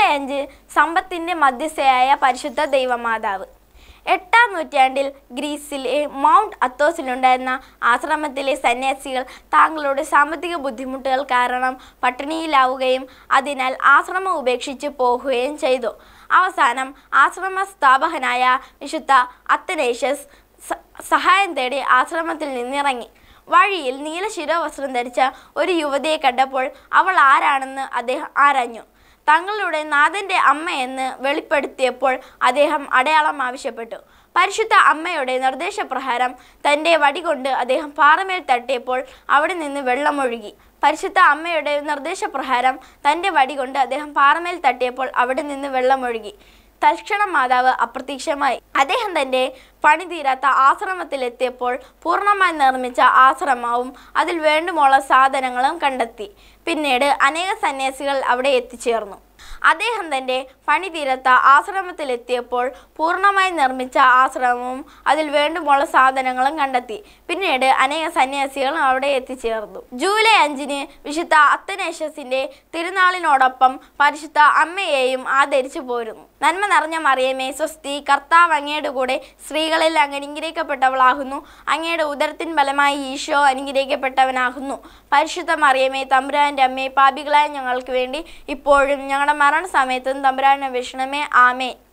അഞ്ച് സമ്പത്തിൻ്റെ മധ്യസ്ഥയായ പരിശുദ്ധ ദൈവമാതാവ് എട്ടാം നൂറ്റാണ്ടിൽ ഗ്രീസിലെ മൗണ്ട് അത്തോസിലുണ്ടായിരുന്ന ആശ്രമത്തിലെ സന്യാസികൾ താങ്കളുടെ സാമ്പത്തിക ബുദ്ധിമുട്ടുകൾ കാരണം പട്ടിണിയിലാവുകയും അതിനാൽ ആശ്രമം ഉപേക്ഷിച്ച് പോകുകയും ചെയ്തു അവസാനം ആശ്രമ സ്ഥാപകനായ വിശുദ്ധ അത്തനേഷ്യസ് സ- സഹായം തേടി ആശ്രമത്തിൽ നിന്നിറങ്ങി വഴിയിൽ നീല ശിരോവസ്ത്രം ധരിച്ച ഒരു യുവതിയെ കണ്ടപ്പോൾ അവൾ ആരാണെന്ന് അദ്ദേഹം ആരാഞ്ഞു തങ്ങളുടെ നാഥന്റെ അമ്മയെന്ന് വെളിപ്പെടുത്തിയപ്പോൾ അദ്ദേഹം അടയാളം ആവശ്യപ്പെട്ടു പരിശുദ്ധ അമ്മയുടെ നിർദ്ദേശപ്രകാരം തൻ്റെ വടികൊണ്ട് അദ്ദേഹം പാറമേൽ തട്ടിയപ്പോൾ അവിടെ നിന്ന് വെള്ളമൊഴുകി പരിശുദ്ധ അമ്മയുടെ നിർദ്ദേശപ്രകാരം തൻ്റെ വടികൊണ്ട് അദ്ദേഹം പാറമേൽ തട്ടിയപ്പോൾ അവിടെ നിന്ന് വെള്ളമൊഴുകി തൽക്ഷണം മാതാവ് അപ്രത്യക്ഷമായി അദ്ദേഹം തൻ്റെ പണി തീരാത്ത ആശ്രമത്തിലെത്തിയപ്പോൾ പൂർണ്ണമായി നിർമ്മിച്ച ആശ്രമവും അതിൽ വേണ്ടുമുള്ള സാധനങ്ങളും കണ്ടെത്തി പിന്നീട് അനേക സന്യാസികൾ അവിടെ എത്തിച്ചേർന്നു അദ്ദേഹം തൻ്റെ പണി തീരാത്ത ആശ്രമത്തിലെത്തിയപ്പോൾ പൂർണ്ണമായി നിർമ്മിച്ച ആശ്രമവും അതിൽ വേണ്ടുമുള്ള സാധനങ്ങളും കണ്ടെത്തി പിന്നീട് അനേക സന്യാസികളും അവിടെ എത്തിച്ചേർന്നു ജൂലൈ അഞ്ചിന് വിശുദ്ധ അത്തനേഷ്യസിന്റെ തിരുനാളിനോടൊപ്പം പരിശുദ്ധ അമ്മയെയും ആദരിച്ചു പോരുന്നു നന്മ നിറഞ്ഞ മറിയമേ സ്വസ്തി കർത്താവ് അങ്ങയുടെ കൂടെ സ്ത്രീകളിൽ അങ്ങ് അനുഗ്രഹിക്കപ്പെട്ടവളാകുന്നു അങ്ങയുടെ ഉദരത്തിൻ ഫലമായി ഈശോ അനുഗ്രഹിക്കപ്പെട്ടവനാകുന്നു പരിശുദ്ധ മറിയമേ തമ്പുരാൻ്റെ അമ്മേ പാപികളായ ഞങ്ങൾക്ക് വേണ്ടി ഇപ്പോഴും ഞങ്ങളുടെ മരണസമയത്തും തമ്പുരാൻ അപേക്ഷണമേ ആമേ